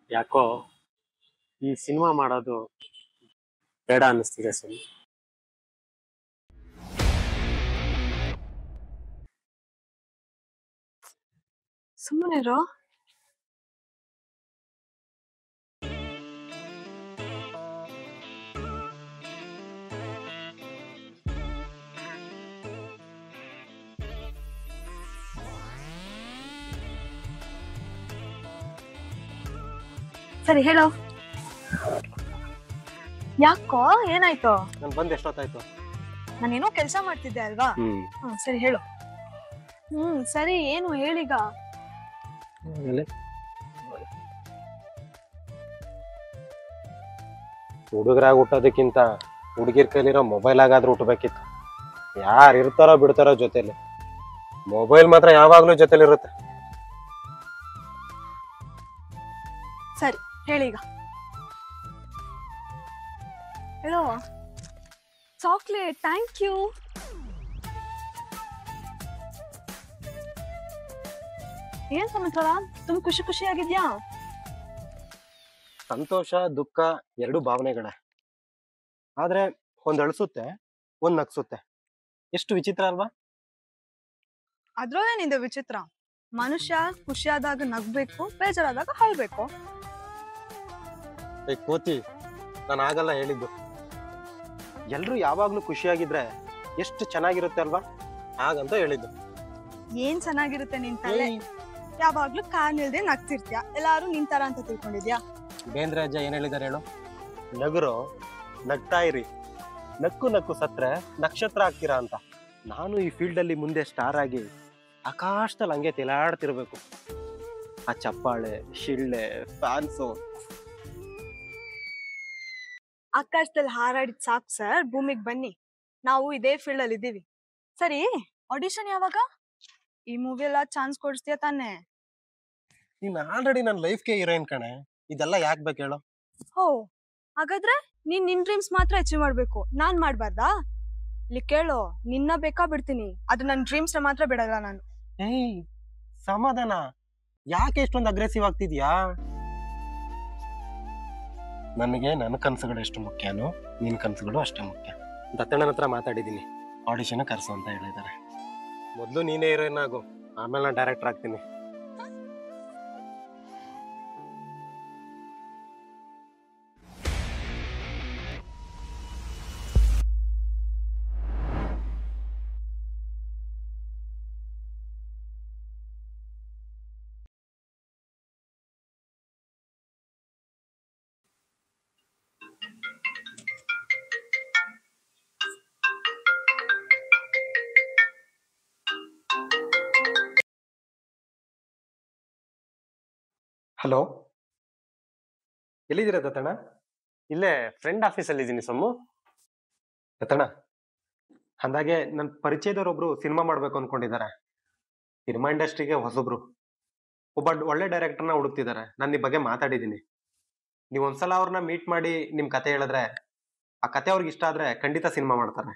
ಯಾಕೋ ಈ ಸಿನಿಮಾ ಮಾಡೋದು ಬೇಡ ಅನ್ನಿಸ್ತಿದೆ ಸುಮ್ಮನೆ ಸುಮ್ಮನೆ ಇರೋ ಸರಿ ಹೇಳೋ ಯಾಕೋ ಏನಾಯ್ತು ನಾನು ಬಂದು ಎಷ್ಟೊತ್ತಾಯ್ತು ನಾನೇನೋ ಕೆಲಸ ಮಾಡ್ತಿದ್ದೆ ಅಲ್ವಾ ಹ್ಮ್ ಹ್ಮ್ ಸರಿ ಹೇಳು ಹ್ಮ್ ಸರಿ ಏನು ಹೇಳೀಗ ಆಮೇಲೆ ಹುಡುಗರಾಗ ಹುಟ್ಟೋದಕ್ಕಿಂತ ಹುಡುಗಿರ್ ಕೈಲಿರೋ ಮೊಬೈಲ್ ಆಗಾದ್ರೂ ಹುಟ್ಟಬೇಕಿತ್ತು ಯಾರು ಇರ್ತಾರೋ ಬಿಡ್ತಾರೋ ಜೊತೆಲಿ ಮೊಬೈಲ್ ಮಾತ್ರ ಯಾವಾಗ್ಲೂ ಜೊತೆಲಿರುತ್ತೆ ಸರಿ ಹೇಳೀಗ ಹೇಳೋ ಚಾಕ್ಲೇಟ್ ಥ್ಯಾಂಕ್ ಯು ಏನ್ ಸಮಾಚಾರ ತುಂಬ ಖುಷಿ ಖುಷಿ ಆಗಿದ್ಯಾ ಸಂತೋಷ ದುಃಖ ಎರಡು ಭಾವನೆಗಳೇ ಆದ್ರೆ ಒಂದ್ ಅಳಿಸುತ್ತೆ ಒಂದ್ ನಗ್ಸುತ್ತೆ ಎಷ್ಟು ವಿಚಿತ್ರ ಅಲ್ವಾ ಅದ್ರಲ್ಲೇನಿದೆ ವಿಚಿತ್ರ ಮನುಷ್ಯ ಖುಷಿಯಾದಾಗ ನಗ್ಬೇಕು ಬೇಜಾರಾದಾಗ ಹಳ್ಬೇಕು ಏ ಕೋತಿ ನಾನು ಆಗಲ್ಲ ಹೇಳಿದ್ದು ಎಲ್ರು ಯಾವಾಗ್ಲೂ ಖುಷಿಯಾಗಿದ್ರೆ ಎಷ್ಟು ಚೆನ್ನಾಗಿರುತ್ತೆ ಅಲ್ವಾ ಹಾಗಂತ ಹೇಳಿದ್ದು ಏನ್ ಚೆನ್ನಾಗಿರುತ್ತೆ ನಿನ್ ತಲೆ ಯಾವಾಗ್ಲೂ ಕಾಲ್ ನಿಲ್ದೆ ನಗ್ತಿರ್ತ್ಯ ಎಲ್ಲಾರು ನಿನ್ ತರ ಅಂತ ತಿಳ್ಕೊಂಡಿದ್ಯಾ ಬೇಂದ್ರೆ ಅಜ್ಜ ಏನ್ ಹೇಳಿದಾರೆ ಹೇಳು ನಗರು ನಗ್ತಾ ಇರಿ ನಕ್ಕು ನಕ್ಕು ಸತ್ರೆ ನಕ್ಷತ್ರ ಆಗ್ತೀರಾ ಅಂತ ನಾನು ಈ ಫೀಲ್ಡ್ ಅಲ್ಲಿ ಮುಂದೆ ಸ್ಟಾರ್ ಆಗಿ ಆಕಾಶದಲ್ಲಿ ಹಂಗೆ ತೇಲಾಡ್ತಿರ್ಬೇಕು ಆ ಚಪ್ಪಾಳೆ ಶಿಳ್ಳೆ ಫ್ಯಾನ್ಸು ಆಕಾಶದಲ್ಲಿ ಹಾರಾಡಿದ್ ಸಾಕು ಸರ್ ಭೂಮಿಗ್ ಬನ್ನಿ ನಾವು ಇದೇ ಫೀಲ್ಡ್ ಅಲ್ಲಿ ಇದ್ದೀವಿ ಸರಿ ಆಡಿಷನ್ ಯಾವಾಗ ಈ ಮೂವಿ ಎಲ್ಲ ಚಾನ್ಸ್ ಕೊಡಿಸ್ತೀಯ ತಾನೆ ನೀನ್ ಆಲ್ರೆಡಿ ನನ್ನ ಲೈಫ್ಗೆ ಹೀರೋಯಿನ್ ಕಣೆ ಇದೆಲ್ಲ ಯಾಕೆ ಬೇಕು ಹೇಳು ಹೋ ಹಾಗಾದ್ರೆ ನೀನ್ ನಿನ್ ಡ್ರೀಮ್ಸ್ ಮಾತ್ರ ಅಚೀವ್ ಮಾಡ್ಬೇಕು ನಾನ್ ಮಾಡ್ಬಾರ್ದಾ ಇಲ್ಲಿ ಕೇಳು ನಿನ್ನ ಬೇಕಾ ಬಿಡ್ತೀನಿ ಅದು ನನ್ ಡ್ರೀಮ್ಸ್ ಮಾತ್ರ ಬಿಡಲ್ಲ ನಾನು ಏಯ್ ಸಮಾಧಾನ ಯಾಕೆ ಇಷ್ಟೊಂದು ಅಗ್ರೆಸಿವ್ ಆಗ್ತಿದ್ಯಾ ನನಗೆ ನನ್ನ ಕನಸುಗಳು ಎಷ್ಟು ಮುಖ್ಯನೋ ನಿನ್ನ ಕನಸುಗಳು ಅಷ್ಟೇ ಮುಖ್ಯ ದತ್ತಣ್ಣನ ಹತ್ರ ಮಾತಾಡಿದ್ದೀನಿ ಆಡಿಷನ್ ಕರ್ಸು ಅಂತ ಹೇಳಿದ್ದಾರೆ ಮೊದಲು ನೀನೇ ಹೀರೋಯಿನ್ ಆಗು ಆಮೇಲೆ ನಾನು ಡೈರೆಕ್ಟರ್ ಆಗ್ತೀನಿ ಹಲೋ ಎಲ್ಲಿದ್ದೀರಾ ದತ್ತಣ್ಣ ಇಲ್ಲೇ ಫ್ರೆಂಡ್ ಆಫೀಸಲ್ಲಿ ಇದ್ದೀನಿ ಸೊಮ್ಮು ದತ್ತಣ್ಣ ಅಂದಾಗೆ ನನ್ನ ಪರಿಚಯದವರೊಬ್ರು ಸಿನಿಮಾ ಮಾಡ್ಬೇಕು ಅನ್ಕೊಂಡಿದ್ದಾರೆ ಸಿನಿಮಾ ಇಂಡಸ್ಟ್ರಿಗೆ ಹೊಸಬ್ರು ಒಬ್ಬ ಡ್- ಒಳ್ಳೆ ಡೈರೆಕ್ಟರ್ನ ಹುಡುಕ್ತಿದ್ದಾರೆ ನಾನು ಈ ಬಗ್ಗೆ ಮಾತಾಡಿದ್ದೀನಿ ನೀವು ಒಂದ್ಸಲ ಅವ್ರನ್ನ ಮೀಟ್ ಮಾಡಿ ನಿಮ್ ಕತೆ ಹೇಳಿದ್ರೆ ಆ ಕತೆ ಅವ್ರಿಗೆ ಇಷ್ಟ ಆದ್ರೆ ಖಂಡಿತ ಸಿನಿಮಾ ಮಾಡ್ತಾರೆ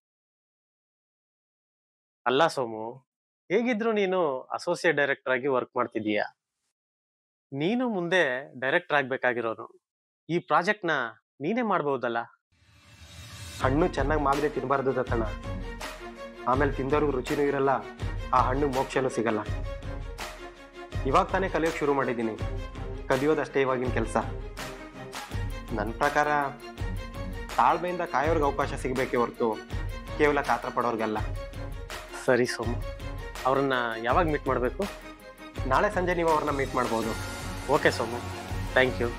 ಅಲ್ಲ ಸೋಮು ಹೇಗಿದ್ರು ನೀನು ಅಸೋಸಿಯೇಟ್ ಡೈರೆಕ್ಟರ್ ಆಗಿ ವರ್ಕ್ ಮಾಡ್ತಿದೀಯ ನೀನು ಮುಂದೆ ಡೈರೆಕ್ಟರ್ ಆಗ್ಬೇಕಾಗಿರೋನು ಈ ಪ್ರಾಜೆಕ್ಟ್ ನ ನೀನೇ ಮಾಡ್ಬಹುದಲ್ಲ ಹಣ್ಣು ಚೆನ್ನಾಗಿ ಮಾಗದೆ ತಿನ್ಬಾರ್ದು ದತ್ತಣ್ಣ ಆಮೇಲೆ ತಿಂದವ್ರಿಗೆ ರುಚಿನೂ ಇರಲ್ಲ ಆ ಹಣ್ಣು ಮೋಕ್ಷನೂ ಸಿಗಲ್ಲ ಇವಾಗ ತಾನೇ ಕಲಿಯೋಕೆ ಶುರು ಮಾಡಿದ್ದೀನಿ ಕಲಿಯೋದಷ್ಟೇ ಇವಾಗಿನ ಕೆಲಸ ನನ್ನ ಪ್ರಕಾರ ತಾಳ್ಮೆಯಿಂದ ಕಾಯೋರ್ಗೆ ಅವಕಾಶ ಸಿಗಬೇಕೇ ಹೊರತು ಕೇವಲ ಕಾತ್ರ ಪಡೋರ್ಗಲ್ಲ ಸರಿ ಸೋಮು ಅವ್ರನ್ನ ಯಾವಾಗ ಮೀಟ್ ಮಾಡಬೇಕು ನಾಳೆ ಸಂಜೆ ನೀವು ಅವ್ರನ್ನ ಮೀಟ್ ಮಾಡ್ಬೋದು okay Somu thank you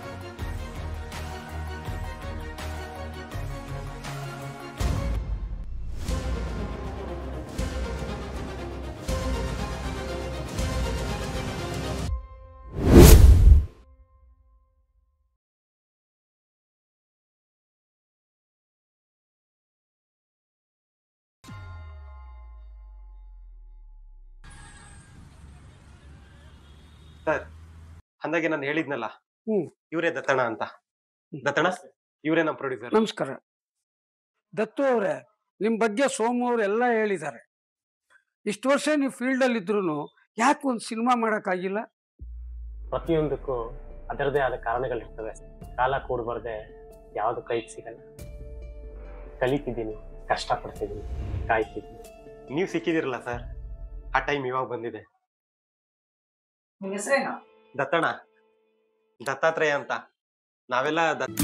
sir ಅಂದಾಗೆ ನಾನು ಹೇಳಿದ್ನಲ್ಲ ಹ್ಮ್. ಇವರೇ ದತ್ತಣ ಅಂತ ದತ್ತಣ ಇವರೇ ನಮ್ಮ ಪ್ರೊಡ್ಯೂಸರ್ ನಮಸ್ಕಾರ ದತ್ತು ಅವರೇ ನಿಮ್ ಬಗ್ಗೆ ಸೋಮು ಅವ್ರು ಎಲ್ಲ ಹೇಳಿದ್ದಾರೆ ಇಷ್ಟು ವರ್ಷ ನೀವು ಫೀಲ್ಡ್ ಅಲ್ಲಿ ಇದ್ರು ಯಾಕೆ ಒಂದು ಸಿನಿಮಾ ಮಾಡಕ್ಕಾಗಿಲ್ಲ ಪ್ರತಿಯೊಂದಕ್ಕೂ ಅದರದೇ ಆದ ಕಾರಣಗಳಿರ್ತವೆ ಕಾಲ ಕೂಡ್ಬಾರ್ದೆ ಯಾವುದು ಕೈಗೆ ಸಿಗಲ್ಲ ಕಲಿತಿದ್ದೀನಿ ಕಷ್ಟಪಡ್ತಿದ್ದೀನಿ ಕಾಯ್ತಿದ್ದೀನಿ ನೀವು ಸಿಕ್ಕಿದಿರಲ್ಲ ಸರ್ ಆ ಟೈಮ್ ಇವಾಗ ಬಂದಿದೆ ನಿಮ್ ಹೆಸರೇನು ದತ್ತಣ ದತ್ತಾತ್ರೇಯ ಅಂತ ನಾವೆಲ್ಲ ದತ್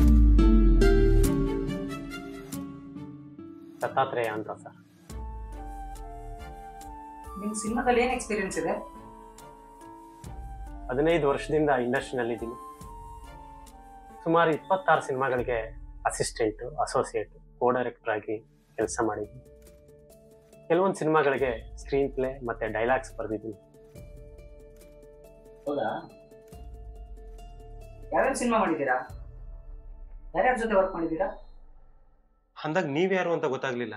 ದತ್ತಾತ್ರೇಯ ಅಂತ ಸರ್ ನಿಮ್ ಸಿನಿಮಾದಲ್ಲಿ ಏನ್ ಎಕ್ಸ್ಪೀರಿಯನ್ಸ್ ಇದೆ ಹದಿನೈದು ವರ್ಷದಿಂದ ಇಂಡಸ್ಟ್ರಿನಲ್ಲಿದ್ದೀನಿ ಸುಮಾರು ಇಪ್ಪತ್ತಾರು ಸಿನಿಮಾಗಳಿಗೆ ಅಸಿಸ್ಟೆಂಟು ಅಸೋಸಿಯೇಟ್ ಕೋ ಡೈರೆಕ್ಟರ್ ಆಗಿ ಕೆಲಸ ಮಾಡಿದ್ದೀನಿ ಕೆಲವೊಂದು ಸಿನಿಮಾಗಳಿಗೆ ಸ್ಕ್ರೀನ್ ಪ್ಲೇ ಮತ್ತೆ ಡೈಲಾಗ್ಸ್ ಬರೆದಿದ್ದೀನಿ ಹೌದಾ ಯಾವ್ಯಾವ ಸಿನಿಮಾ ಮಾಡಿದ್ದೀರಾ ಯಾರ್ಯಾರ ಜೊತೆ ವರ್ಕ್ ಮಾಡಿದ್ದೀರಾ ಅಂದಾಗ ನೀವ್ಯಾರು ಅಂತ ಗೊತ್ತಾಗ್ಲಿಲ್ಲ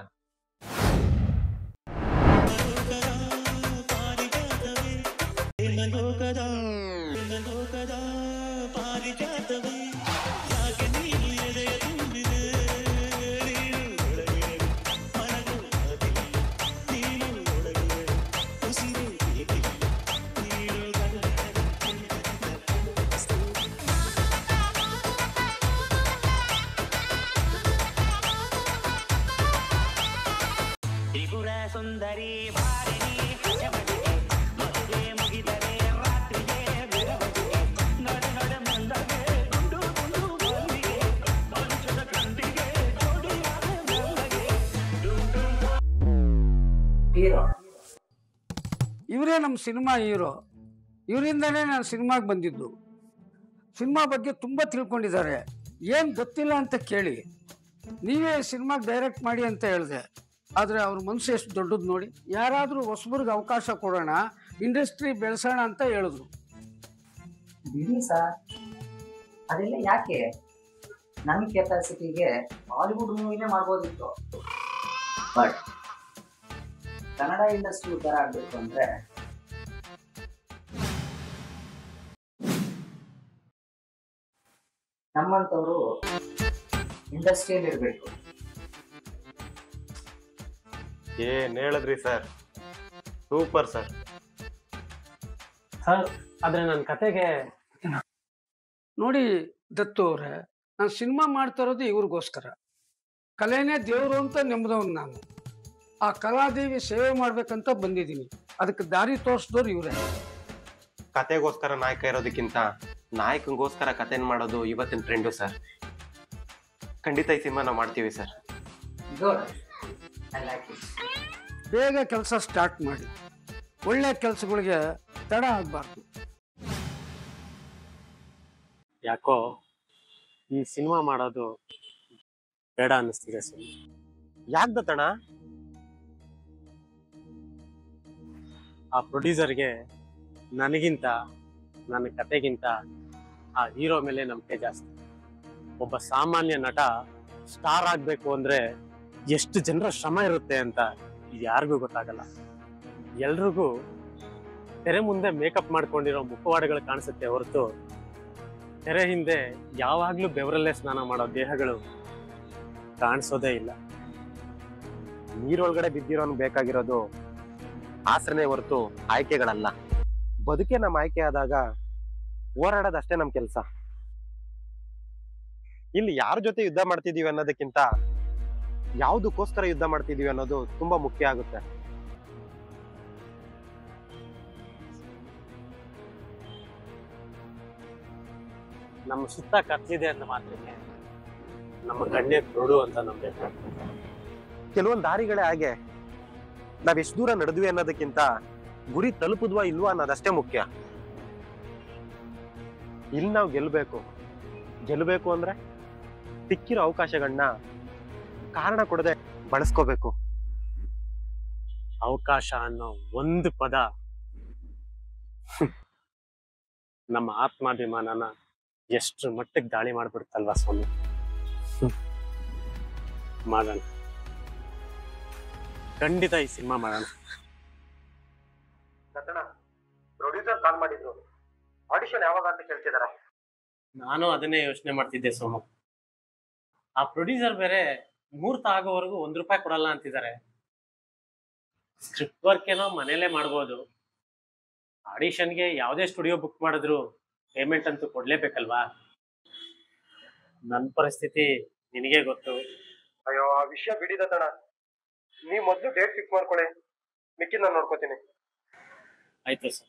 ತ್ರಿಪುರ ಸುಂದರಿ ಭಾರಿಣಿ ಹಠಮಡಿಗೆ ಮದುವೆ ಮುಗಿದರೆ ರಾತ್ರಿಗೆ ಬೆರಬಗೆ ನಡೆ ನಡೆ ಮುಂದಗೆ ಗುಂಡು ಗುಂಡು ಬಂದಿಗೆ ಪಂಚದ ಕಂದಿಗೆ ಜೋಡಿಯಾದ ಬೆಲ್ಲಗೆ ಹೀರೋ ಇವರೇ ನಮ್ಮ ಸಿನಿಮಾ ಹೀರೋ ಇವರಿಂದನೇ ನಾನು ಸಿನಿಮಾಗೆ ಬಂದಿದ್ದು ಸಿನಿಮಾ ಬಗ್ಗೆ ತುಂಬ ತಿಳ್ಕೊಂಡಿದ್ದಾರೆ ಏನು ಗೊತ್ತಿಲ್ಲ ಅಂತ ಕೇಳಿ ನೀವೇ ಸಿನಿಮಾಗೆ ಡೈರೆಕ್ಟ್ ಮಾಡಿ ಅಂತ ಹೇಳಿದೆ ಆದರೆ ಅವ್ರ ಮನಸ್ಸು ಎಷ್ಟು ದೊಡ್ಡದು ನೋಡಿ ಯಾರಾದರೂ ಹೊಸಬ್ರಿಗೆ ಅವಕಾಶ ಕೊಡೋಣ ಇಂಡಸ್ಟ್ರಿ ಬೆಳೆಸೋಣ ಅಂತ ಹೇಳಿದ್ರು ಬಿಡಿ ಸರ್ ಅದೆಲ್ಲ ಯಾಕೆ ನನ್ನ ಕೆಪಾಸಿಟಿಗೆ ಬಾಲಿವುಡ್ ಮೂವಿನೇ ಮಾಡ್ಬೋದಿತ್ತು ಬಟ್ ಕನ್ನಡ ಇಂಡಸ್ಟ್ರಿ ಉದ್ಧಾರ ಆಗ್ಬೇಕು ಅಂದ್ರೆ ನಮ್ಮಂತವರು ಇಂಡಸ್ಟ್ರಿಯಲ್ಲಿ ಇರಬೇಕು ಏನ್ ಹೇಳಿದ್ರಿ ಸರ್ ಸೂಪರ್ ಸರ್ ಸರ್ ಆದ್ರೆ ನನ್ನ ಕತೆಗೆ ನೋಡಿ ದತ್ತು ಅವರೇ ನಾನು ಸಿನಿಮಾ ಮಾಡ್ತಾ ಇರೋದು ಇವ್ರಿಗೋಸ್ಕರ ಕಲೆನೇ ದೇವರು ಅಂತ ನೆಮ್ಮದವನು ನಾನು ಆ ಕಲಾದೇವಿ ಸೇವೆ ಮಾಡ್ಬೇಕಂತ ಬಂದಿದ್ದೀನಿ ಅದಕ್ಕೆ ದಾರಿ ತೋರಿಸಿದವ್ರು ಇವರೇ ಕತೆಗೋಸ್ಕರ ನಾಯಕ ಇರೋದಕ್ಕಿಂತ ನಾಯಕಂಗೋಸ್ಕರ ಕತೆನ್ ಮಾಡೋದು ಇವತ್ತಿನ ಟ್ರೆಂಡು ಸರ್ ಖಂಡಿತ ಈ ಸಿನಿಮಾ ನಾವು ಮಾಡ್ತೀವಿ sir good I like it ಬೇಗ ಕೆಲಸ ಸ್ಟಾರ್ಟ್ ಮಾಡಿ ಒಳ್ಳೆ ಕೆಲಸಗಳಿಗೆ ತಡ ಆಗಬಾರ್ದು ಯಾಕೋ ಈ ಸಿನಿಮಾ ಮಾಡೋದು ಬೇಡ ಅನ್ನಿಸ್ತಿದೆ ಸರ್ ಯಾಕೆ ದತ್ತಣ ಆ ಪ್ರೊಡ್ಯೂಸರ್ಗೆ ನನಗಿಂತ ನನ್ನ ಕತೆಗಿಂತ ಆ ಹೀರೋ ಮೇಲೆ ನಂಬಿಕೆ ಜಾಸ್ತಿ ಒಬ್ಬ ಸಾಮಾನ್ಯ ನಟ ಸ್ಟಾರ್ ಆಗ್ಬೇಕು ಅಂದ್ರೆ ಎಷ್ಟು ಜನರ ಶ್ರಮ ಇರುತ್ತೆ ಅಂತ ಯಾರಿಗೂ ಗೊತ್ತಾಗಲ್ಲ ಎಲ್ರಿಗೂ ತೆರೆ ಮುಂದೆ ಮೇಕಪ್ ಮಾಡ್ಕೊಂಡಿರೋ ಮುಖವಾಡಗಳು ಕಾಣಿಸುತ್ತೆ ಹೊರತು ತೆರೆ ಹಿಂದೆ ಯಾವಾಗ್ಲೂ ಬೆವರಲ್ಲೇ ಸ್ನಾನ ಮಾಡೋ ದೇಹಗಳು ಕಾಣಿಸೋದೇ ಇಲ್ಲ ನೀರೊಳಗಡೆ ಬಿದ್ದಿರೋನ್ ಬೇಕಾಗಿರೋದು ಆಸರನೆ ಹೊರತು ಆಯ್ಕೆಗಳಲ್ಲ ಬದುಕೆ ನಮ್ಮ ಆಯ್ಕೆ ಆದಾಗ ಹೋರಾಡೋದಷ್ಟೇ ನಮ್ ಕೆಲಸ ಇಲ್ಲಿ ಯಾರ ಜೊತೆ ಯುದ್ಧ ಮಾಡ್ತಿದೀವಿ ಅನ್ನೋದಕ್ಕಿಂತ ಯಾವ್ದಕ್ಕೋಸ್ಕರ ಯುದ್ಧ ಮಾಡ್ತಿದೀವಿ ಅನ್ನೋದು ತುಂಬಾ ಮುಖ್ಯ ಆಗುತ್ತೆ ನಮ್ಮ ಸುತ್ತ ಕತ್ಲಿದೆ ಅಂತ ಮಾತ್ರಕ್ಕೆ ನಮ್ಮ ಕಣ್ಣೇ ಕುರುಡು ಅಂತ ನಂಬೇಕು ಕೆಲವೊಂದು ದಾರಿಗಳೇ ಹಾಗೆ ನಾವ್ ಎಷ್ಟು ದೂರ ನಡೆದ್ವಿ ಅನ್ನೋದಕ್ಕಿಂತ ಗುರಿ ತಲುಪುದ್ವಾ ಇಲ್ವಾ ಅನ್ನೋದಷ್ಟೇ ಮುಖ್ಯ ಇಲ್ಲಿ ನಾವು ಗೆಲ್ಬೇಕು ಗೆಲ್ಬೇಕು ಅಂದ್ರೆ ಸಿಕ್ಕಿರೋ ಅವಕಾಶಗಳನ್ನ ಕಾರಣ ಕೊಡದೆ ಬಳಸ್ಕೋಬೇಕು ಅವಕಾಶ ಅನ್ನೋ ಒಂದು ಪದ ಹ್ಮ್, ನಮ್ಮ ಆತ್ಮಾಭಿಮಾನನ ಎಷ್ಟು ಮಟ್ಟಿಗೆ ದಾಳಿ ಮಾಡ್ಬಿಡ್ತಲ್ವಾ ಸ್ವಾಮಿ ಹ್ಮ್. ಮಾಡೋಣ ಖಂಡಿತ ಈ ಸಿನಿಮಾ ಮಾಡೋಣ ಪ್ರೊಡ್ಯೂಸರ್ ಕಾಲ್ ಮಾಡಿದ್ರು ಆಡಿಷನ್ ಯಾವಾಗ ಅಂತ ಕೇಳ್ತಿದಾರೆ ನಾನು ಅದನ್ನೇ ಯೋಚನೆ ಮಾಡ್ತಿದ್ದೆ ಸೋಮು ಆ ಪ್ರೊಡ್ಯೂಸರ್ ಬೇರೆ ಮುಹೂರ್ತ ಆಗೋವರೆಗೂ ಒಂದ್ ರೂಪಾಯಿ ಕೊಡಲ್ಲ ಅಂತಿದ್ದಾರೆ ಸ್ಕ್ರಿಪ್ಟ್ ವರ್ಕ್ ಏನೋ ಮನೇಲೆ ಮಾಡ್ಬೋದು ಆಡಿಷನ್ಗೆ ಯಾವುದೇ ಸ್ಟುಡಿಯೋ ಬುಕ್ ಮಾಡಿದ್ರು ಪೇಮೆಂಟ್ ಅಂತೂ ಕೊಡ್ಲೇಬೇಕಲ್ವಾ ನನ್ನ ಪರಿಸ್ಥಿತಿ ನಿನಗೆ ಗೊತ್ತು ಅಯ್ಯೋ ಆ ವಿಷಯ ಬಿಡಿದ ತಣ ನೀವ್ ಮೊದ್ಲು ಡೇಟ್ ಫಿಕ್ಸ್ ಮಾಡ್ಕೊಳ್ಳಿ ಮಿಕ್ಕಿದ್ ನಾನು ನೋಡ್ಕೋತೀನಿ ಆಯ್ತು ಸರ್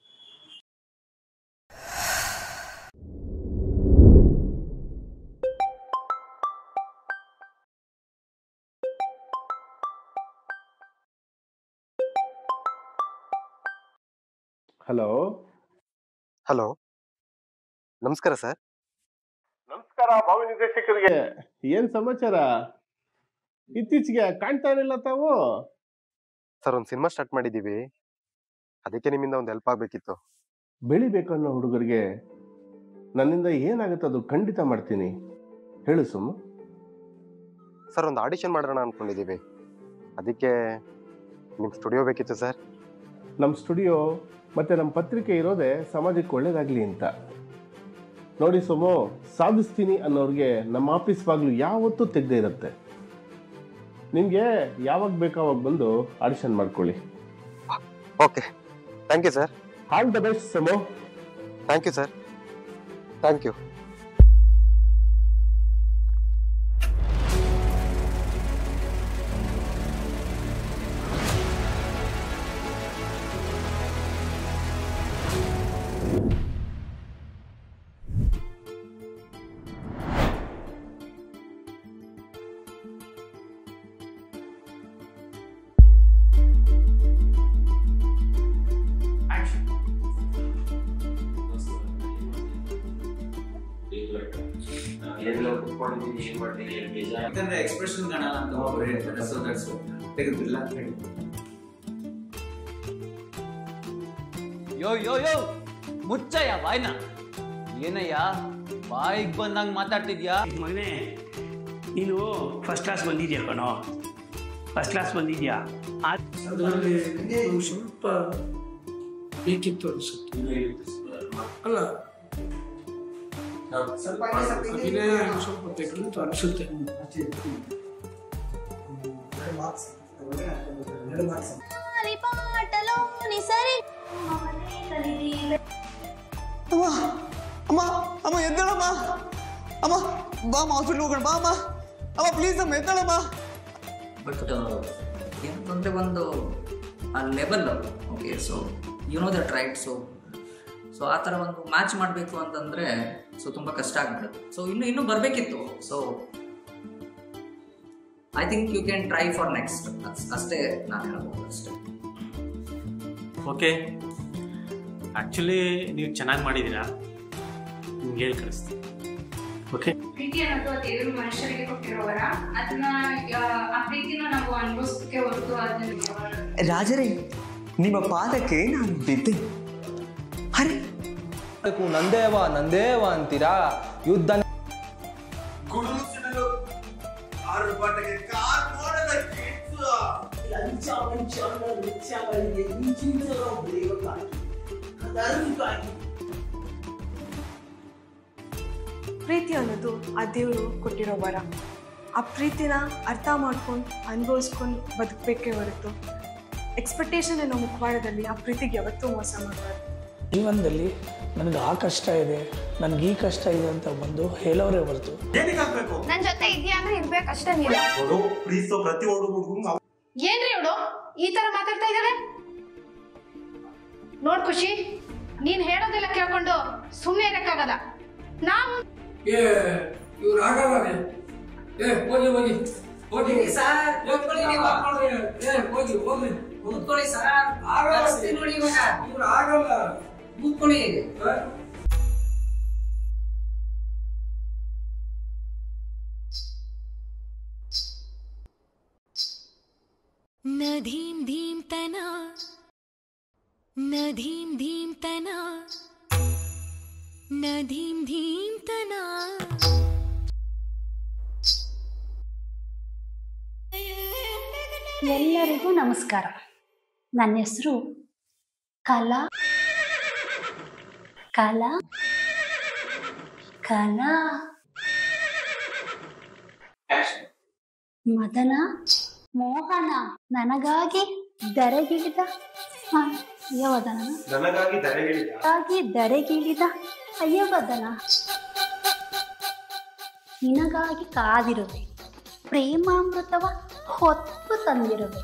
ಹಲೋ ಹಲೋ ನಮಸ್ಕಾರ ಸರ್ ನಮಸ್ಕಾರ ಭಾವಿ ನಿರ್ದೇಶಕರಿಗೆ ಏನ್ ಸಮಾಚಾರ ಇತ್ತೀಚೆಗೆ ಕಾಣ್ತಾ ಇರಲಿಲ್ಲ ತಾವು ಸರ್ ಒಂದು ಸಿನಿಮಾ ಸ್ಟಾರ್ಟ್ ಮಾಡಿದೀವಿ ಅದಕ್ಕೆ ನಿಮ್ಮಿಂದ ಒಂದು ಹೆಲ್ಪ್ ಆಗ್ಬೇಕಿತ್ತು ಬೆಳಿಬೇಕು ಅನ್ನೋ ಹುಡುಗರಿಗೆ ನನ್ನಿಂದ ಏನಾಗುತ್ತೆ ಅದು ಖಂಡಿತ ಮಾಡ್ತೀನಿ ಹೇಳು ಸುಮ್ಮ ಸರ್ ಒಂದು ಆಡಿಷನ್ ಮಾಡೋಣ ಅನ್ಕೊಂಡಿದೀವಿ ಅದಕ್ಕೆ ನಿಮ್ ಸ್ಟುಡಿಯೋ ಬೇಕಿತ್ತು ಸರ್ ನಮ್ಮ ಸ್ಟುಡಿಯೋ ಮತ್ತೆ ನಮ್ಮ ಪತ್ರಿಕೆ ಇರೋದೇ ಸಮಾಜಕ್ಕೆ ಒಳ್ಳೇದಾಗ್ಲಿ ಅಂತ ನೋಡಿ ಸೋಮು ಸಾಧಿಸ್ತೀನಿ ಅನ್ನೋರಿಗೆ ನಮ್ಮ ಆಫೀಸ್ ಬಾಗ್ಲು ಯಾವತ್ತೂ ತೆಗ್ದೇ ಇರುತ್ತೆ ನಿಮಗೆ ಯಾವಾಗ ಬೇಕು ಅವಾಗ ಬಂದು ಆಡಿಷನ್ ಮಾಡ್ಕೊಳ್ಳಿ okay thank you sir all the best Somu thank you sir thank you ಯಾಕಂದ್ರೆ ಎಕ್ಸ್ಪ್ರೆಷನ್ ಕಾಣಲ್ಲ ಅಂತ ಒಬ್ಬರು ಹೇಳ್ತಾರೆ ಸೊ ದಟ್ಸ್ ತೆಗೆದಿಲ್ಲ ಯೋ ಯೋ ಯೋ ಮುಚ್ಚಯ್ಯ ಬಾಯ್ನ ಏನಯ್ಯ ಬಾಯಿಗೆ ಬಂದಂಗ್ ಮಾತಾಡ್ತಿದ್ಯಾ ಮಗನೇ ನೀನು ಫಸ್ಟ್ ಕ್ಲಾಸ್ ಬಂದಿದ್ಯಾ ಕಣೋ ಫಸ್ಟ್ ಕ್ಲಾಸ್ ಬಂದಿದ್ಯಾ ಅದರಲ್ಲಿ ಸ್ವಲ್ಪ ಬೇಕಿತ್ತು ಅನ್ಸುತ್ತೆ ಅಲ್ಲ ಅಭಿನಯ ಸ್ವಲ್ಪ ಬೇಕಿತ್ತು ಅನ್ಸುತ್ತೆ ಅಮ್ಮ ಅಮ್ಮ ಅಮ್ಮ ಎದ್ದೇಳಮ್ಮ ಅಮ್ಮ ಬಾ ಅಮ್ಮ ಹಾಸ್ಪಿಟ್ಲ್ ಹೋಗೋಣ ಬಾ ಅಮ್ಮ ಅಮ್ಮ ಪ್ಲೀಸ್ ಅಮ್ಮ ಎದ್ದೇಳಮ್ಮ ಬಟ್ ಏನಂತಂದರೆ ಒಂದು ಆ level okay so you know that right so so ಆ ಥರ ಒಂದು ಮ್ಯಾಚ್ ಮಾಡಬೇಕು ಅಂತಂದರೆ ಸೊ ತುಂಬ ಕಷ್ಟ ಆಗ್ಬಿಡುತ್ತೆ ಸೊ ಇನ್ನು ಇನ್ನೂ ಬರಬೇಕಿತ್ತು so I think you can try for next ಅಷ್ಟೇ ನಾನು ಹೇಳ್ಬೋದು ಅಷ್ಟೇ ಓಕೆ ಆ್ಯಕ್ಚುಲಿ ನೀವು ಚೆನ್ನಾಗಿ ಮಾಡಿದ್ದೀರಾ ನಿಮ್ಗೆ ಹೇಳಿ ಕಳಿಸ್ತೀನಿ ಓಕೆ ಪ್ರೀತಿ ಅನ್ನೋದು ಆ ದೇವರು ಮನುಷ್ಯರಿಗೆ ಕೊಟ್ಟಿರೋ ವರ ಅದನ್ನ ಆ, ಆ ಪ್ರೀತಿನ ನಾವು ಅನುಭವಿಸೋಕೆ ಹೊರತು ಅದನ್ನ ರಾಜರೇ ನಿಮ್ಮ ಪಾದಕ್ಕೆ ನಾನು ಬಿದ್ದೆ ಅರೆ ನಂದೇವ ನಂದೇವ ಅಂತೀರಾ ಯುದ್ಧ ಪ್ರೀತಿ ಅನ್ನೋದು ಆ ದೇವರು ಕೊಟ್ಟಿರೋ ವರ ಆ ಪ್ರೀತಿನ ಅರ್ಥ ಮಾಡ್ಕೊಂಡು ಅನುಭವಿಸ್ಕೊಂಡು ಬದುಕಬೇಕೇ ಹೊರತು ಎಕ್ಸ್ಪೆಕ್ಟೇಷನ್ ಅನ್ನೋ ಮುಖವಾಡದಲ್ಲಿ ಆ ಪ್ರೀತಿಗೆ ಯಾವತ್ತೂ ಮೋಸ ಮಾಡಬಾರ್ದು ಜೀವನದಲ್ಲಿ ನನಗೆ ಆ ಕಷ್ಟ ಇದೆ ನನಗೆ ಈ ಕಷ್ಟ ಇದೆ ಅಂತ ಬಂದು ಹೇಳೋರೇ ಹೊರತು ನನ್ ಜೊತೆ ಇದೆಯಾ ಅಂದ್ರೆ ಇರ್ಬೇಕಷ್ಟೇ ನೀನು ಏನ್ರಿ ಇವಳು ಈ ತರ ಮಾತಾಡ್ತಾ ಇದ್ದಾಳೆ ನೋಡ್ ಖುಷಿ ನೀನ್ ಹೇಳೋದೆಲ್ಲ ಕೇಳ್ಕೊಂಡು ಸುಮ್ಮನೆ ಇರಕ್ಕಾಗಲ್ಲ ನಾವು ಏ ಇವ್ರು ಆಗಲ್ಲ ರೀ. ಏ ಹೋಗಿ ಹೋಗಿ ಹೋಗಿ ಏ, ಹೋಗಿ ಹೋಗಿ ಕೂತ್ಕೊಳ್ಳಿ ಸರ್ ಆಗಲ್ಲ. ಕಳ್ಸ್ತೀನಿ ನೋಡಿ ಇವಾಗ ಇವ್ರು ಆಗಲ್ಲ ಕೂತ್ಕೊಳ್ಳಿ ಹ? न धीं धीं तना न धीं धीं तना न धीं धीं तना ಎಲ್ಲರಿಗೂ ನಮಸ್ಕಾರ ನನ್ನ ಹೆಸರು ಕಲಾ ಕಲಾ ಕಲಾ ಮದನ ಮೋಹನ ನನಗಾಗಿ ದರೆಗಿಳಿದ ಹ, ಯಾವದ ನಾನು? ನನಗಾಗಿ ದರೆಗಳಿದ ನನಗಾಗಿ ದರೆಗಿಳಿದ ಅಯ್ಯ ಬದನ ನಿನಗಾಗಿ ಕಾದಿರುವೆ ಪ್ರೇಮಾಮೃತವ ಹೊತ್ತು ತಂದಿರುವೆ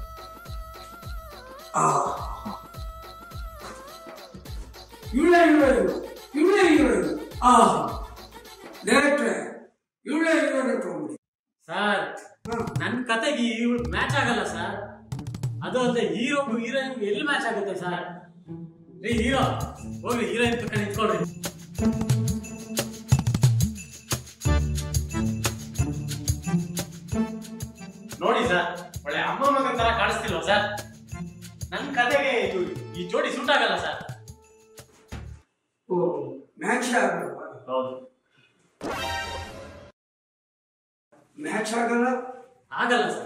ಇವಳೇ ಹೀರೋಯಿನ್ ಇವಳೇ ಹೀರೋಯಿನ್ ಆ ಡೈರೆಕ್ಟ್ರೆ ಇವಳೇ ಹೀರೋಯಿನ್ ತಗೊಂಡ್ಬಿಡಿ ಸರ್ ನನ್ನ ಕತೆಗೆ ಇವಳು ಮ್ಯಾಚ್ ಆಗಲ್ಲ ಸರ್ ಅದು ಅಲ್ಲದೆ ಹೀರೋಗೂ ಹೀರೋಯಿನ್ ಎಲ್ಲಿ ಮ್ಯಾಚ್ ಆಗುತ್ತೆ ಸರ್ ರೀ ಹೀರೋ ಹೋಗ್ರಿ ಹೀರೋಯಿನ್ ಪಕ್ಕ ನಿಂತ್ಕೊಳ್ರಿ ನೋಡಿ ಸರ್ ಒಳ್ಳೆ ಅಮ್ಮ ಮಗನ್ ತರ ಕಾಣಿಸ್ತಿಲ್ವಾ ಸರ್ ನನ್ನ ಕತೆಗೆ ಇದು ಈ ಜೋಡಿ ಸೂಟ್ ಆಗಲ್ಲ ಸರ್ ಓ ಮ್ಯಾಚ್ ಆಗಲ್ಲ ಹೌದು ಮ್ಯಾಚ್ ಆಗಲ್ಲ ಆಗಲ್ಲ ಸರ್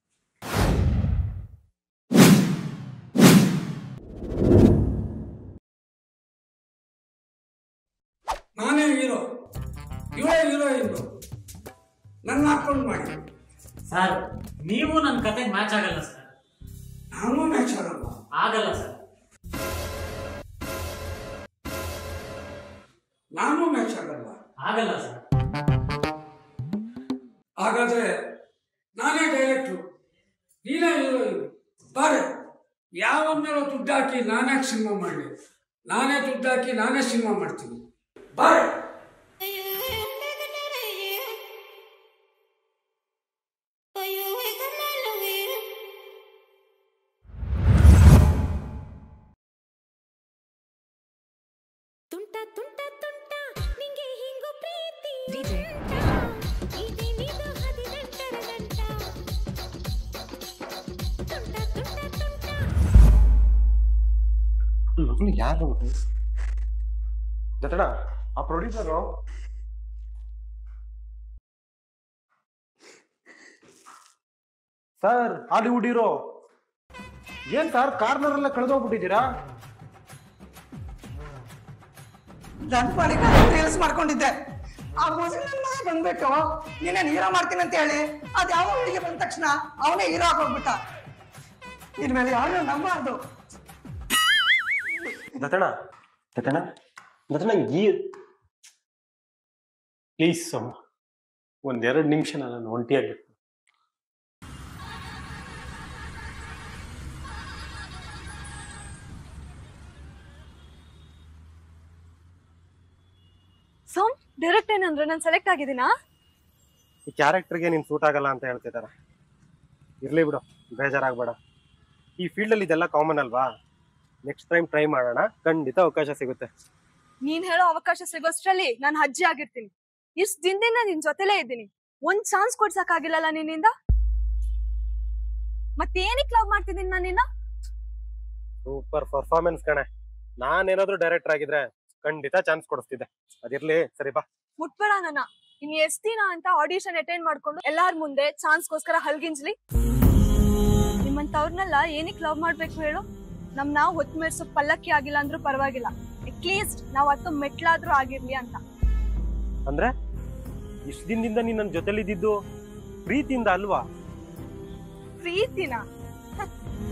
ನಾನೇ ಹೀರೋ ಇವಳೇ ಹೀರೋಯಿನ್ ನನ್ನ ಹಾಕೊಂಡು ಮಾಡಿ ಸರ್ ನೀವು ನನ್ನ ಕತೆಗೆ ಮ್ಯಾಚ್ ಆಗಲ್ಲ ಸರ್ ನಾನು ಮ್ಯಾಚ್ ಆಗಲ್ಲ ಆಗಲ್ಲ ಸರ್ ನಾನು ಮ್ಯಾಚ್ ಆಗಲ್ಲ ಆಗಲ್ಲ ಸರ್ ಹಾಗಾದ್ರೆ ನಾನೇ ಡೈರೆಕ್ಟ್ರು ನೀನೇ ಹೀರೋಯಿನ್ ಬಾರೆ ಯಾವನ್ನೆಲ್ಲ ದುಡ್ಡು ಹಾಕಿ ನಾನೇ ಸಿನಿಮಾ ಮಾಡಲಿ ನಾನೇ ದುಡ್ಡು ಹಾಕಿ ನಾನೇ ಸಿನಿಮಾ ಮಾಡ್ತೀನಿ ಬಾರೆ ತುಂಟ ತುಂಟ ತುಂಟ ನಿಂಗೆ ಹಿಂಗು ಪ್ರೀತಿ ಇದೇನಿದು ಹದಿನೆಂಟರ ಗಂಟ ತುಂಟ ತುಂಟ ತುಂಟ ಮಗನು ಯಾರು ದತ್ತಡ ಆ ಪ್ರೊಡ್ಯೂಸರು ಸರ್ ಹಾಲಿವುಡ್ ಹೀರೋ ಏನ್ ಸರ್ ಕಾರ್ನರ್ ಎಲ್ಲ ಕಳೆದೋಗ್ಬಿಟ್ಟಿದ್ದೀರಾ ನನ್ನ ಪಾಡಿಗೆ ರೀಲ್ಸ್ ಮಾಡ್ಕೊಂಡಿದ್ದೆ ಆ ಮುಸ್ಲಿಂ ನನ್ನ ಮಗ ಬಂದ್ಬಿಟ್ಟು ನೀನೇನು ಹೀರೋ ಮಾಡ್ತೀನಿ ಅಂತ ಹೇಳಿ ಅದು ಯಾವ ಹುಡುಗಿ ಬಂದ ತಕ್ಷಣ ಅವನೇ ಹೀರೋ ಆಗೋಗ್ಬಿಟ್ಟ ಇನ್ಮೇಲೆ ಯಾರು ನಂಬಾರ್ದು ದತ್ತಣ ದತ್ತಣ ದತ್ತಣ ಈ ಪ್ಲೀಸ್ ಸಮ್ ಒಂದೆರಡು ನಿಮಿಷ ನಾನು ಒಂಟಿಯಾಗಿ ಸೋಮ್ ಡೈರೆಕ್ಟ್ ಏನಂದ್ರೆ ನಾನು ಸೆಲೆಕ್ಟ್ ಆಗಿದ್ದೀನಾ ಈ ಕ್ಯಾರೆಕ್ಟರ್ಗೆ ನೀನ್ ಸೂಟ್ ಆಗಲ್ಲ ಅಂತ ಹೇಳ್ತಿದ್ದಾರೆ ಇರ್ಲಿ ಬಿಡು ಬೇಜಾರಾಗ್ಬೇಡ ಈ ಫೀಲ್ಡಲ್ಲಿ ಇದೆಲ್ಲ ಕಾಮನ್ ಅಲ್ವಾ ನೆಕ್ಸ್ಟ್ ಟೈಮ್ ಟ್ರೈ ಮಾಡೋಣ ಖಂಡಿತ ಅವಕಾಶ ಸಿಗುತ್ತೆ ನೀನ್ ಹೇಳೋ ಅವಕಾಶ ಸಿಗೋಷ್ಟ್ರಲ್ಲಿ ನಾನು ಅಜ್ಜಿ ಆಗಿರ್ತೀನಿ ಇಷ್ಟ್ ದಿನದಿಂದ ನಿನ್ ಜೊತೆಲೇ ಇದ್ದೀನಿ ಒಂದ್ ಚಾನ್ಸ್ ಕೊಡ್ಸಕ್ಕಾಗಿಲ್ಲಲ್ಲ ನಿನ್ನಿಂದ ಮತ್ತೇನಿಕ್ ಲವ್ ಮಾಡ್ತಿದ್ದೀನಿ ನಾನು ನಿನ್ನ ಸೂಪರ್ ಪರ್ಫಾರ್ಮೆನ್ಸ್ ಕಣೆ ನಾನೇನಾದ್ರೂ ಡೈರೆಕ್ಟರ್ ಆಗಿದ್ರೆ ಖಂಡಿತ ಚಾನ್ಸ್ ಕೊಡಿಸ್ತಿದ್ದೆ ಅದಿರ್ಲಿ ಸರಿ ಬಾ ಮುಟ್ಬೇಡ ನನ್ನ ಇನ್ ಎಷ್ಟ್ ದಿನ ಅಂತ ಆಡಿಷನ್ ಅಟೆಂಡ್ ಮಾಡ್ಕೊಂಡು ಎಲ್ಲಾರ ಮುಂದೆ ಚಾನ್ಸ್ಗೋಸ್ಕರ ಹಲ್ಗಿಂಜ್ಲಿ ನಿಮ್ಮಂತವ್ರನ್ನೆಲ್ಲ ಏನಿಕ್ ಲವ್ ಮಾಡ್ಬೇಕು ಹೇಳು ನಮ್ ನಾವು ಹೊತ್ತು ಮೆರ್ಸೋ ಪಲ್ಲಕ್ಕಿ ಆಗಿಲ್ಲ ಅಂದ್ರೂ ಪರವಾಗಿಲ್ಲ ಅಟ್ಲೀಸ್ಟ್ ನಾವ್ ಹತ್ತು ಮೆಟ್ಲಾದ್ರೂ ಆಗಿರ್ಲಿ ಅಂತ ಅಂದ್ರೆ ಇಷ್ಟ ದಿನದಿಂದ ನೀನ್ ನನ್ನ ಜೊತೆಲಿದ್ದಿದ್ದು ಪ್ರೀತಿಯಿಂದ ಅಲ್ವಾ ಪ್ರೀತಿನ ಹ.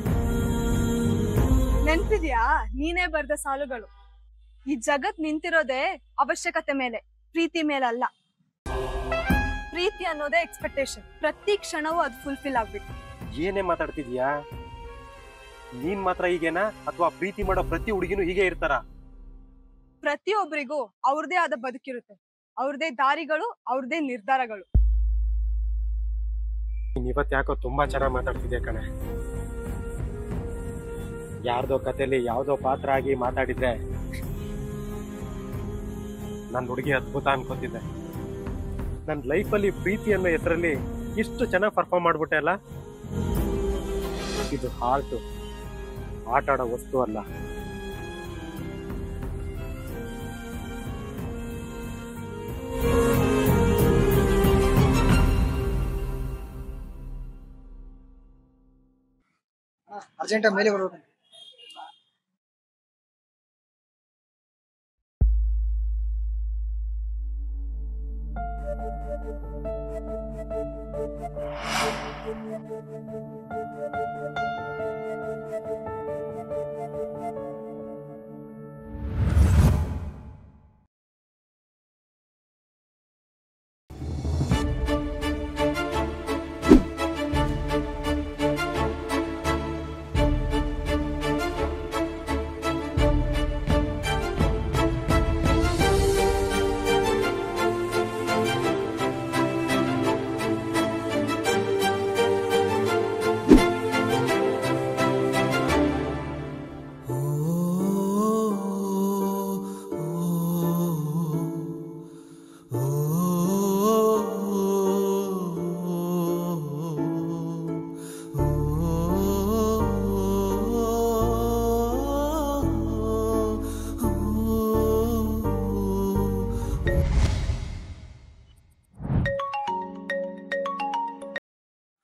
ನೆನ್ಪಿದ್ಯಾ ನೀನೇ ಬರ್ದ ಸಾಲುಗಳು ಈ ಜಗತ್ ನಿಂತಿರೋದೇ ಅವಶ್ಯಕತೆ ಮೇಲೆ ಪ್ರೀತಿ ಮೇಲಲ್ಲ ಪ್ರೀತಿ ಅನ್ನೋದೇ ಎಕ್ಸ್ಪೆಕ್ಟೇಷನ್ ಪ್ರತಿ ಕ್ಷಣವೂ ಅದು ಫುಲ್ಫಿಲ್ ಆಗ್ಬೇಕು ಏನೇ ಮಾತಾಡ್ತಿದ್ಯಾ ನೀನ್ ಮಾತ್ರ ಹೀಗೇನಾ ಅಥವಾ ಪ್ರೀತಿ ಮಾಡೋ ಪ್ರತಿ ಹುಡುಗಿನೂ ಹೀಗೆ ಇರ್ತಾರ ಪ್ರತಿಯೊಬ್ಬರಿಗೂ ಅವ್ರದೇ ಆದ ಬದುಕಿರುತ್ತೆ ಅವ್ರದೇ ದಾರಿಗಳು ಅವ್ರದೇ ನಿರ್ಧಾರಗಳು ನೀನ್ ಇವತ್ ಯಾಕೋ ತುಂಬಾ ಚೆನ್ನಾಗಿ ಮಾತಾಡ್ತಿದ್ಯಾ ಕಣೆ ಯಾರ್ದೋ ಕಥೆಲಿ ಯಾವ್ದೋ ಪಾತ್ರ ಆಗಿ ಮಾತಾಡಿದ್ರೆ ನನ್ನ ಹುಡುಗಿ ಅದ್ಭುತ ಅನ್ಕೋತಿದ್ದೆ ನನ್ನ ಲೈಫಲ್ಲಿ ಪ್ರೀತಿ ಅನ್ನೋ ಹೆಸರಲ್ಲಿ ಇಷ್ಟು ಚೆನ್ನಾಗಿ ಪರ್ಫಾರ್ಮ್ ಮಾಡ್ಬಿಟ್ಟೆ ಅಲ್ಲ ಇದು ಹಾರ್ಟ್ ಆಟ ಆಡೋ ವಸ್ತು ಅಲ್ಲ ಅರ್ಜೆಂಟಾಗಿ ಮೇಲೆ ಬರ್ಬೇಕು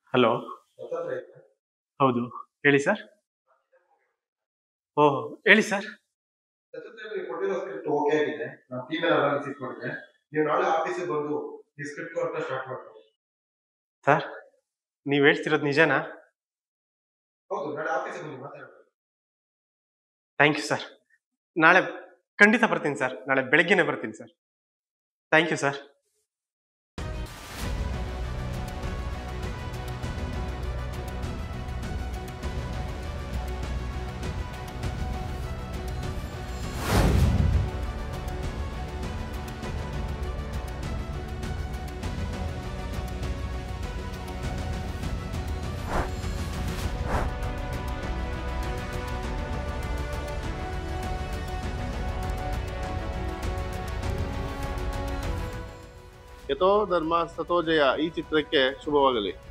ಹಲೋ ಹೌದು ಹೇಳಿ ಸರ್ ಓಹ್ ಹೇಳಿ ಸರ್ ಕೊಟ್ಟಿರೋ ಸ್ಕ್ರಿಪ್ಟ್ ಓಕೆ ಆಗಿದೆ ನಾನು ಟೀಮ್ ಎಲ್ಲ ಅನಾಲಿಸಿಸ್ ಮಾಡಿದೆ ನೀವು ನಾಳೆ ಆಫೀಸಿಗೆ ಬಂದು ಈ ಸ್ಕ್ರಿಪ್ಟ್ ವರ್ಕ್ ಸ್ಟಾರ್ಟ್ ಮಾಡ್ಬೋದು ಸರ್ ನೀವು ಹೇಳ್ತಿರೋದು ನಿಜನಾ ಹೌದು ನಾಳೆ ಆಫೀಸಿಗೆ ಬಂದು ಮಾತಾಡೋಣ ಥ್ಯಾಂಕ್ ಯು ಸರ್ ನಾಳೆ ಖಂಡಿತ ಬರ್ತೀನಿ ಸರ್ ನಾಳೆ ಬೆಳಗ್ಗೆನೆ ಬರ್ತೀನಿ ಸರ್ ಥ್ಯಾಂಕ್ ಯು ಸರ್ ಯಥೋ ಧರ್ಮ ಸತೋ ಜಯ ಈ ಚಿತ್ರಕ್ಕೆ ಶುಭವಾಗಲಿ